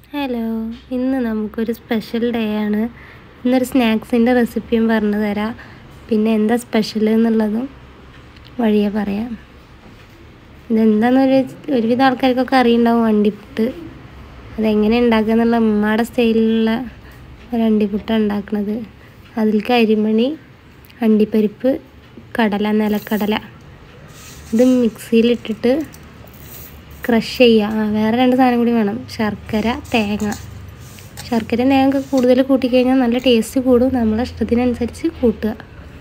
hello ഇന്ന് നമുക്കൊരു special day ആണ് ഇന്നൊരു സ്നാക്സിൻ്റെ റെസിപ്പിയും പറഞ്ഞു തരാം പിന്നെ എന്താ സ്പെഷ്യൽ എന്നുള്ളതും വഴിയെ പറയാം ഇതെന്താണെന്നൊരു ഒരുവിധ ആൾക്കാർക്കൊക്കെ അറിയുണ്ടാവും വണ്ടിപ്പുട്ട് അതെങ്ങനെ ഉണ്ടാക്കുക എന്നുള്ള ഉമ്മയുടെ സ്റ്റൈലിലുള്ള ഒരു അണ്ടിപ്പുട്ടാണ് ഉണ്ടാക്കുന്നത് അതിലേക്ക് അരിമണി അണ്ടിപ്പരിപ്പ് കടല നിലക്കടല ഇത് മിക്സിയിലിട്ടിട്ട് ക്രഷ് ചെയ്യുക ആ വേറെ രണ്ട് സാധനം കൂടി വേണം ശർക്കര തേങ്ങ ശർക്കര തേങ്ങ കൂടുതൽ കൂട്ടിക്കഴിഞ്ഞാൽ നല്ല ടേസ്റ്റ് കൂടും നമ്മളെ ഇഷ്ടത്തിനനുസരിച്ച് കൂട്ടുക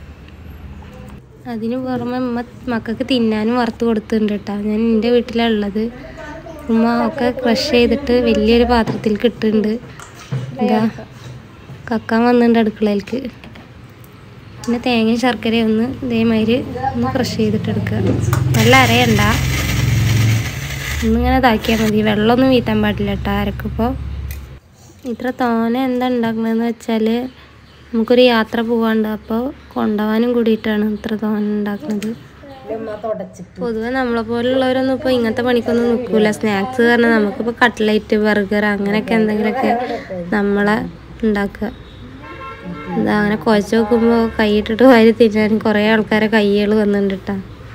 അതിന് പുറമെ ഉമ്മ മക്കൾക്ക് തിന്നാനും വറുത്ത് കൊടുത്തിട്ടുണ്ട് കേട്ടോ ഞാൻ എൻ്റെ വീട്ടിലാണ് ഉള്ളത് ഉമ്മ ഒക്കെ ക്രഷ് ചെയ്തിട്ട് വലിയൊരു പാത്രത്തിൽ ഇട്ടിട്ടുണ്ട് ഇതാ കക്കാൻ വന്നിട്ടുണ്ട് അടുക്കളയിലേക്ക് പിന്നെ തേങ്ങയും ശർക്കരയും ഒന്ന് ഇതേമാതിരി ഒന്ന് ക്രഷ് ചെയ്തിട്ട് എടുക്കുക നല്ല അരയണ്ട ഒന്നിങ്ങനെ ഇതാക്കിയാൽ മതി വെള്ളമൊന്നും വീട്ടാൻ പാടില്ല കേട്ടോ അരക്കിപ്പോൾ ഇത്ര തോന എന്താ ഉണ്ടാക്കണതെന്ന് വെച്ചാൽ നമുക്കൊരു യാത്ര പോകാണ്ട് അപ്പോൾ കൊണ്ടുപോകാനും കൂടിയിട്ടാണ് ഇത്ര തോന ഉണ്ടാക്കുന്നത് പൊതുവെ നമ്മളെ പോലുള്ളവരൊന്നും ഇപ്പോൾ ഇങ്ങനത്തെ പണിക്കൊന്നും നിൽക്കില്ല സ്നാക്സ് പറഞ്ഞാൽ നമുക്കിപ്പോൾ കട്ട്ലൈറ്റ് ബർഗർ അങ്ങനെയൊക്കെ എന്തെങ്കിലുമൊക്കെ നമ്മളെ ഉണ്ടാക്കുക ഇതാ അങ്ങനെ കുഴച്ച് നോക്കുമ്പോൾ കൈയിട്ടിട്ട് വാരി തിന്നാൻ കുറേ ആൾക്കാരെ കൈകൾ വന്നിട്ടുണ്ട് കേട്ടോ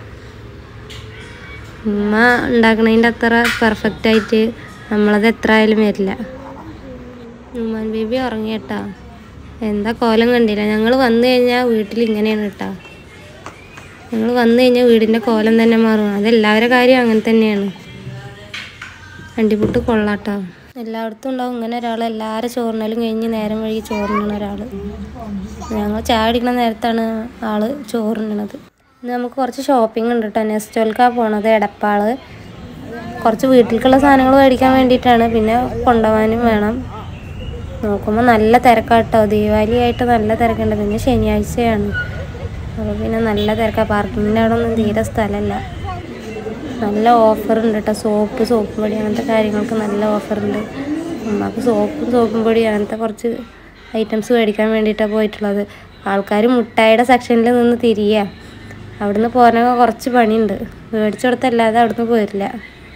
ഉമ്മ ഉണ്ടാക്കണതിൻ്റെ അത്ര പെർഫെക്റ്റ് ആയിട്ട് നമ്മളത് എത്ര ആയാലും വരില്ല ഉമ്മാൻ ബേബി ഉറങ്ങി കേട്ടാ എന്താ കോലം കണ്ടില്ല ഞങ്ങൾ വന്നു കഴിഞ്ഞാൽ വീട്ടിൽ ഇങ്ങനെയാണ് കേട്ടാ ഞങ്ങൾ വന്നു കഴിഞ്ഞാൽ വീടിൻ്റെ കോലം തന്നെ മാറും അതെല്ലാവരുടെ കാര്യം അങ്ങനെ തന്നെയാണ് അണ്ടിപ്പുട്ട് കൊള്ളാട്ടോ എല്ലായിടത്തും ഉണ്ടാവും ഇങ്ങനെ ഒരാൾ എല്ലാവരും ചോറിനാലും കഴിഞ്ഞ് നേരം വഴി ചോറിനണ ഒരാൾ ഞങ്ങൾ ചായ അടിക്കണ നേരത്താണ് ആള് ചോറിനണത് ഇന്ന് നമുക്ക് കുറച്ച് ഷോപ്പിംഗ് ഉണ്ട് കേട്ടോ നെസ്റ്റോൽക്കാ പോണത് എടപ്പാള് കുറച്ച് വീട്ടിലേക്കുള്ള സാധനങ്ങൾ മേടിക്കാൻ വേണ്ടിയിട്ടാണ് പിന്നെ കൊണ്ടുപോകാനും വേണം നോക്കുമ്പോൾ നല്ല തിരക്കാട്ടോ ദീപാവലി ആയിട്ട് നല്ല തിരക്കുണ്ട് പിന്നെ ശനിയാഴ്ചയാണ് അപ്പോൾ പിന്നെ നല്ല തിരക്കാണ് പാർക്കിങ്ങിൻ്റെ അവിടെ ഒന്നും തീരെ സ്ഥലമല്ല നല്ല ഓഫറുണ്ട് കേട്ടോ സോപ്പ് സോപ്പ് പൊടി അങ്ങനത്തെ കാര്യങ്ങൾക്ക് നല്ല ഓഫറുണ്ട് ഉമ്മക്ക് സോപ്പും സോപ്പും പൊടി അങ്ങനത്തെ കുറച്ച് ഐറ്റംസ് മേടിക്കാൻ വേണ്ടിയിട്ടാണ് പോയിട്ടുള്ളത് ആൾക്കാർ മുട്ടായിയുടെ സെക്ഷനിൽ നിന്ന് തിരിയുക അവിടുന്ന് പോകാനൊക്കെ കുറച്ച് പണിയുണ്ട് മേടിച്ചു കൊടുത്തല്ലാതെ അവിടുന്ന് പോരില്ല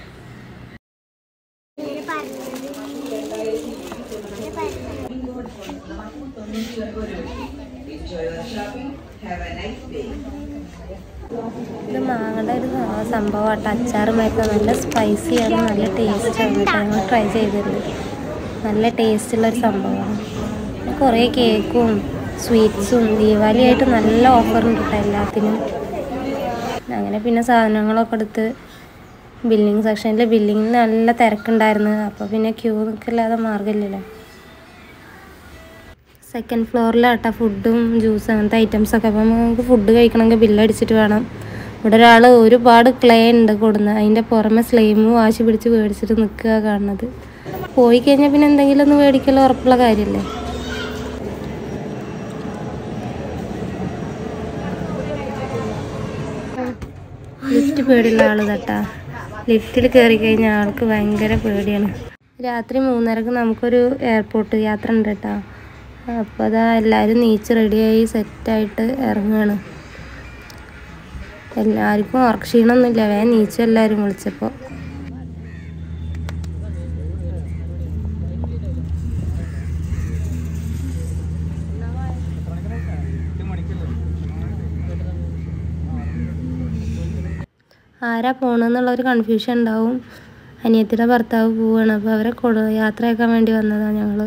ഇത് മാങ്ങയുടെ ഒരു സംഭവമാട്ടോ അച്ചാറുമായിട്ട് നല്ല സ്പൈസിയാണ് നല്ല ടേസ്റ്റാണ് കേട്ടോ ഞങ്ങൾ ട്രൈ ചെയ്തിരുന്നു നല്ല ടേസ്റ്റുള്ള ഒരു സംഭവമാണ് പിന്നെ കുറേ കേക്കും സ്വീറ്റ്സും ദീപാവലി ആയിട്ട് നല്ല ഓഫറുണ്ട് കേട്ടോ എല്ലാത്തിനും അങ്ങനെ പിന്നെ സാധനങ്ങളൊക്കെ എടുത്ത് ബില്ലിങ് സെക്ഷനിൽ ബില്ലിങ്ങിന് നല്ല തിരക്കുണ്ടായിരുന്നു അപ്പോൾ പിന്നെ ക്യൂ നിൽക്കില്ലാതെ മാർഗ്ഗമില്ലല്ലോ സെക്കൻഡ് ഫ്ലോറിലാട്ടോ ഫുഡും ജ്യൂസ് അങ്ങനത്തെ ഐറ്റംസൊക്കെ അപ്പം നമുക്ക് ഫുഡ് കഴിക്കണമെങ്കിൽ ബില്ലടിച്ചിട്ട് വേണം ഇവിടെ ഒരാൾ ഒരുപാട് ക്ലേ ഉണ്ട് കൊടുന്ന് അതിൻ്റെ പുറമെ സ്ലൈമും വാശി പിടിച്ച് മേടിച്ചിട്ട് നിൽക്കുക കാണുന്നത് പോയി കഴിഞ്ഞാൽ പിന്നെ എന്തെങ്കിലും ഒന്ന് മേടിക്കലോ ഉറപ്പുള്ള കാര്യമല്ലേ ലിഫ്റ്റ് പേടിയുള്ള ആൾ തട്ടാ ലിഫ്റ്റിൽ കയറി കഴിഞ്ഞാൽ ആൾക്ക് ഭയങ്കര പേടിയാണ് രാത്രി മൂന്നരക്ക് നമുക്കൊരു എയർപോർട്ട് യാത്ര ഉണ്ട് കേട്ടോ അപ്പോൾ അതാ എല്ലാവരും നീച്ച് റെഡിയായി സെറ്റായിട്ട് ഇറങ്ങുകയാണ് എല്ലാവർക്കും ഉറക്ഷീണമൊന്നുമില്ല വേഗം നീച്ചു എല്ലാവരും വിളിച്ചപ്പോൾ ആരാ പോണെന്നുള്ളൊരു കൺഫ്യൂഷൻ ഉണ്ടാവും അനിയത്തിയുടെ ഭർത്താവ് പോവുകയാണ് അപ്പോൾ അവരെ കൊടു യാത്രയാക്കാൻ വേണ്ടി വന്നതാണ് ഞങ്ങൾ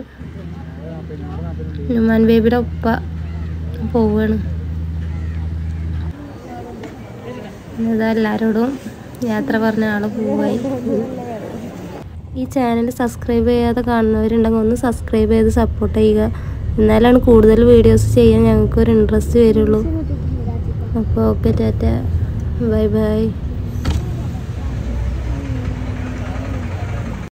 നുമാൻ ബേബിയുടെ ഉപ്പ പോവുകയാണ് ഇതാ എല്ലാവരോടും യാത്ര പറഞ്ഞ ആൾ പോവായി ഈ ചാനൽ സബ്സ്ക്രൈബ് ചെയ്യാതെ കാണുന്നവരുണ്ടെങ്കിൽ ഒന്ന് സബ്സ്ക്രൈബ് ചെയ്ത് സപ്പോർട്ട് ചെയ്യുക എന്നാലാണ് കൂടുതൽ വീഡിയോസ് ചെയ്യാൻ ഞങ്ങൾക്ക് ഒരു ഇൻട്രസ്റ്റ് വരുള്ളൂ അപ്പോൾ ഓക്കെ ടാറ്റ ബൈ ബൈ